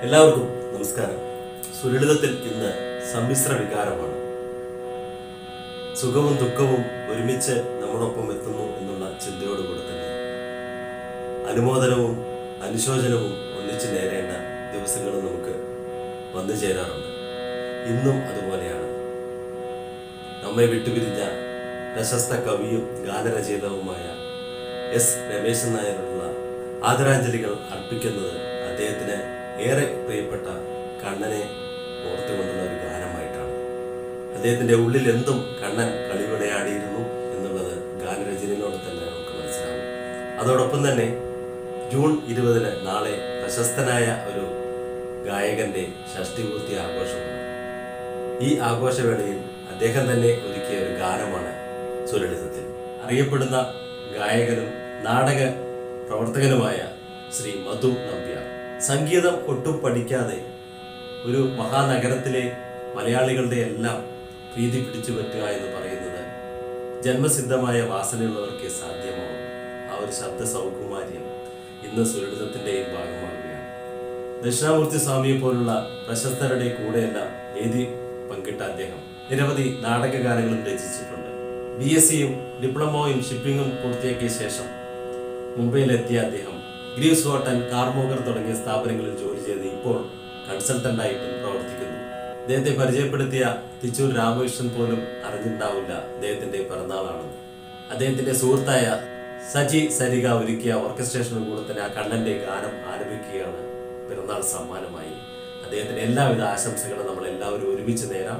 എല്ലാവർക്കും നമസ്കാരം സുലളിതത്തിൽ ഇന്ന് സമ്മിശ്ര വികാരമാണ് സുഖവും ദുഃഖവും ഒരുമിച്ച് നമ്മോടൊപ്പം എത്തുന്നു എന്നുള്ള ചിന്തയോടുകൂടെ തന്നെ അനുമോദനവും അനുശോചനവും ഒന്നിച്ച് നേരേണ്ട ദിവസങ്ങൾ നമുക്ക് വന്നു ചേരാറുണ്ട് ഇന്നും അതുപോലെയാണ് നമ്മെ വിട്ടുപിരിഞ്ഞ പ്രശസ്ത കവിയും ഗാനരചയിതാവുമായ എസ് രമേശൻ നായരോടുള്ള ആദരാഞ്ജലികൾ അർപ്പിക്കുന്നത് അദ്ദേഹത്തിന് ഏറെ പ്രിയപ്പെട്ട കണ്ണനെ ഓർത്തുകൊണ്ടുള്ള ഒരു ഗാനമായിട്ടാണ് അദ്ദേഹത്തിന്റെ ഉള്ളിൽ എന്തും കണ്ണൻ കളിവിളയാടിയിരുന്നു എന്നുള്ളത് ഗാനരചനയിലൂടെ തന്നെ നമുക്ക് മനസ്സിലാവും അതോടൊപ്പം തന്നെ ജൂൺ ഇരുപതിന് നാളെ പ്രശസ്തനായ ഒരു ഗായകന്റെ ഷഷ്ടിപൂർത്തി ആഘോഷമാണ് ഈ ആഘോഷവേളയിൽ അദ്ദേഹം തന്നെ ഒരുക്കിയ ഒരു ഗാനമാണ് സുലളിതത്തിൽ അറിയപ്പെടുന്ന ഗായകനും നാടക പ്രവർത്തകനുമായ ശ്രീ മധു നമ്പ്യാർ സംഗീതം ഒട്ടും പഠിക്കാതെ ഒരു മഹാനഗരത്തിലെ മലയാളികളുടെ എല്ലാം പ്രീതി പിടിച്ചു പറ്റുക എന്ന് പറയുന്നത് ജന്മസിദ്ധമായ വാസനയുള്ളവർക്ക് സാധ്യമാവും ആ ഒരു ശബ്ദ സൗകുമാര്യം ഇന്ന് സുലളിതത്തിൻ്റെയും ഭാഗമാകുകയാണ് ദക്ഷിണാമൂർത്തി സ്വാമിയെ പോലുള്ള പ്രശസ്തരുടെ കൂടെയെല്ലാം വേദി പങ്കിട്ട അദ്ദേഹം നിരവധി നാടകഗാനങ്ങളും രചിച്ചിട്ടുണ്ട് ബി എസ് സിയും ഡിപ്ലോമയും ഷിപ്പിംഗും പൂർത്തിയാക്കിയ ശേഷം മുംബൈയിലെത്തിയ അദ്ദേഹം ഗ്രീവ്സ് ഹോട്ടൽ കാർമോഗർ തുടങ്ങിയ സ്ഥാപനങ്ങളിൽ ജോലി ചെയ്ത് ഇപ്പോൾ കൺസൾട്ടന്റായിട്ടും പ്രവർത്തിക്കുന്നു അദ്ദേഹത്തെ പരിചയപ്പെടുത്തിയ തിച്ചൂർ രാമകൃഷ്ണൻ പോലും അറിഞ്ഞിട്ടുണ്ടാവില്ല അദ്ദേഹത്തിന്റെ പിറന്നാളാണെന്ന് അദ്ദേഹത്തിന്റെ സുഹൃത്തായ സജി സരിക ഒരുക്കിയ ഓർക്കസ്ട്രേഷനോട് കൂടെ തന്നെ ആ കണ്ണന്റെ ഗാനം ആരംഭിക്കുകയാണ് പിറന്നാൾ സമ്മാനമായി അദ്ദേഹത്തിന് എല്ലാവിധ ആശംസകളും നമ്മൾ എല്ലാവരും ഒരുമിച്ച് നേരാം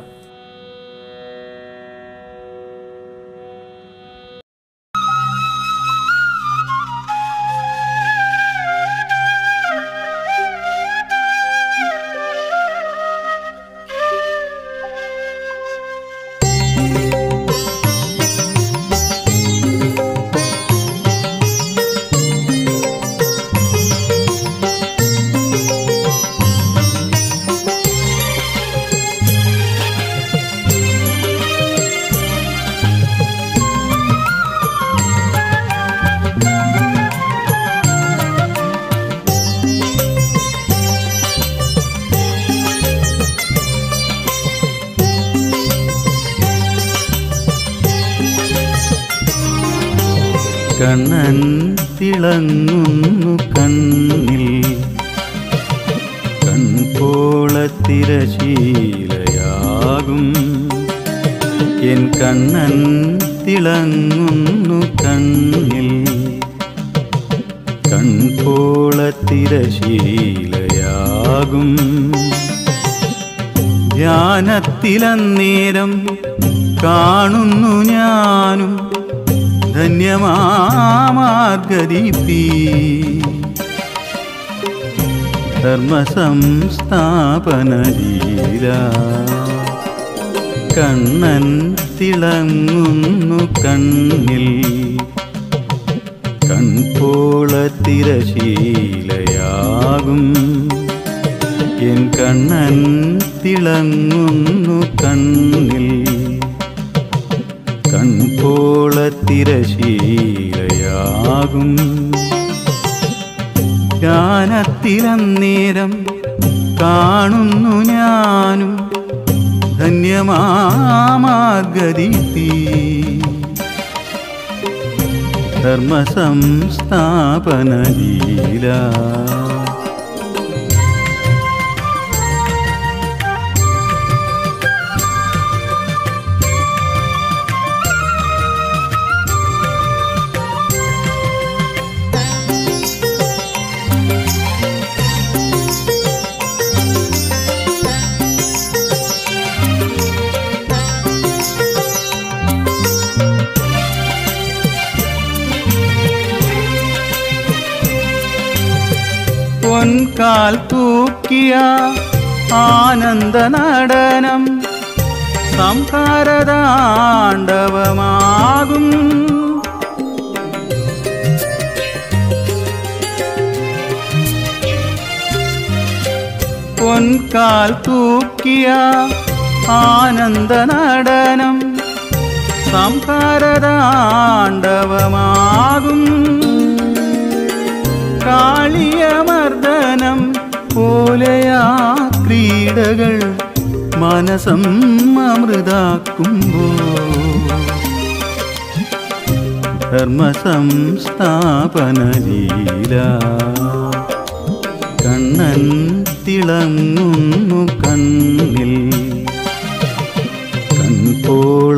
കണ്ണൻ തിളങ്ങുന്നു കണ്ണിൽ കൺപോളത്തിരശീലയാകും എൻ കണ്ണൻ തിളങ്ങുന്നു കണ്ണിൽ കൺപോളത്തിരശീലയാകും ധ്യാനത്തിലന്നേരം കാണുന്നു ഞാനും ധന്യമാർഗദീപ്തി ധർമ്മസംസ്ഥാപനലീല കണ്ണൻ തിളങ്ങുന്നു കണ്ണിൽ കൺപോളത്തിരശീലയാകും എൻ കണ്ണൻ തിളങ്ങുന്നു കണ്ണിൽ കൺപോളത്തിരശീലയാകും ജ്ഞാനത്തിലന്നേരം കാണുന്നു ഞാനും ധന്യമാർഗദീപ്തി ധർമ്മസംസ്ഥാപനലീല പൊൻകാൽ തൂക്കിയ ആനന്ദ നടനം സംഹാരതാണ്ഡവമാകും പൊൻകാൽ തൂക്കിയ ആനന്ദ നടനം സംഹാരതാണ്ഡവമാകും കാളിയമർദ്ദനം പോലെയാ ക്രീഡകൾ മനസം അമൃതാക്കുമ്പോ ധർമ്മസംസ്ഥാപനലീല കണ്ണൻ തിളങ്ങുന്നു കണ്ണിൽ കൺപോള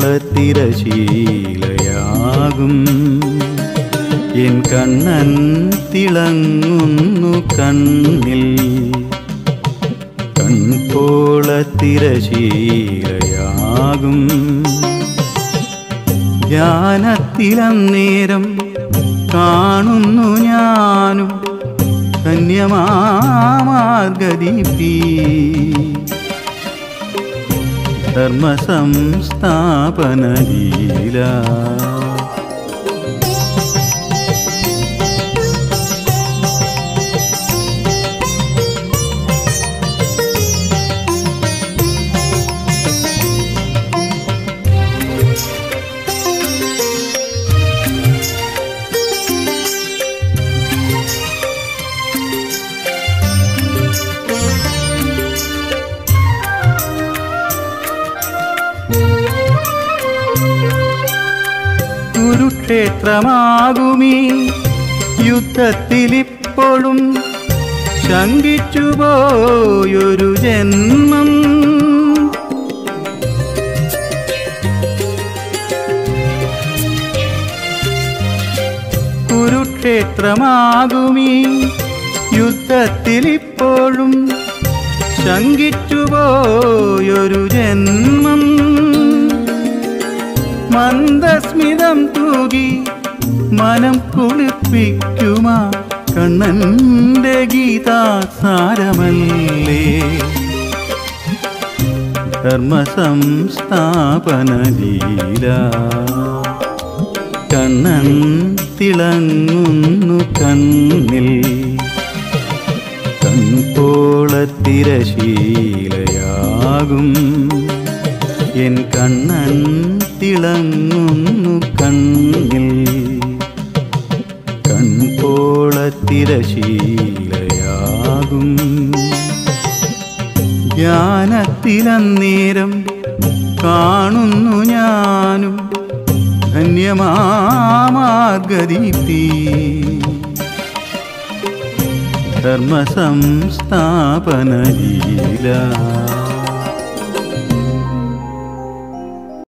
തിരശീലയാകും എൻ കണ്ണൻ തിളങ്ങുന്നു കണ്ണിൽ കൺപോള തിരശീലയാകും ധ്യാനത്തിലന്നേരം കാണുന്നു ഞാനും ധന്യമാർഗദീപി ധർമ്മസംസ്ഥാപനലീല കുരുക്ഷേത്രമാകുമീ യുദ്ധത്തിലിപ്പോഴും ശങ്കിച്ചുപോയൊരു ജന്മം കുരുക്ഷേത്രമാകുമീ യുദ്ധത്തിലിപ്പോഴും ശങ്കിച്ചുപോയൊരു ജന്മം മന്ദസ്മിതം തൂകി മനം കുളിപ്പിക്കുമാ കണ്ണന്റെ ഗീതാസാരമല്ലേ ധർമ്മസംസ്ഥാപനലീല കണ്ണൻ തിളങ്ങുന്നു കണ്ണിൽ കൺപോള തിരശീലയാകും എൻ കണ്ണൻ തിളങ്ങുന്നു കണ്ണിൽ കൺപോള തിരശീലയാകും ജ്ഞാനത്തിലന്നേരം കാണുന്നു ഞാനും ധന്യമാർഗദീപ്തി ധർമ്മസംസ്ഥാപനലീല